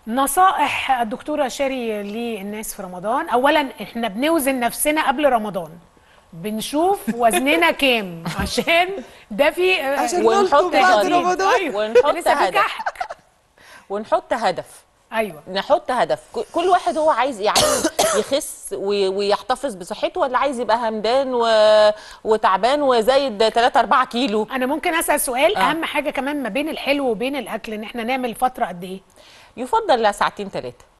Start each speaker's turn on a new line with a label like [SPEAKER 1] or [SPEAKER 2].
[SPEAKER 1] نصائح الدكتوره شيري للناس في رمضان اولا احنا بنوزن نفسنا قبل رمضان بنشوف وزننا كام عشان ده في
[SPEAKER 2] عشان
[SPEAKER 3] ونحط
[SPEAKER 2] نلطم بعد
[SPEAKER 3] هدف.
[SPEAKER 2] رمضان
[SPEAKER 1] ايوه
[SPEAKER 3] ونحط
[SPEAKER 1] لسه في
[SPEAKER 3] هدف.
[SPEAKER 1] كحك
[SPEAKER 3] ونحط هدف
[SPEAKER 1] ايوه
[SPEAKER 3] نحط هدف ك- كل واحد هو عايز يعني يخس وي- ويحتفظ بصحته ولا عايز يبقى همدان و... وتعبان وزايد 3 4 كيلو
[SPEAKER 1] انا ممكن اسال سؤال
[SPEAKER 3] آه.
[SPEAKER 1] اهم حاجه كمان ما بين الحلو وبين الاكل ان احنا نعمل فتره قد ايه
[SPEAKER 3] يفضل لا ساعتين ثلاثه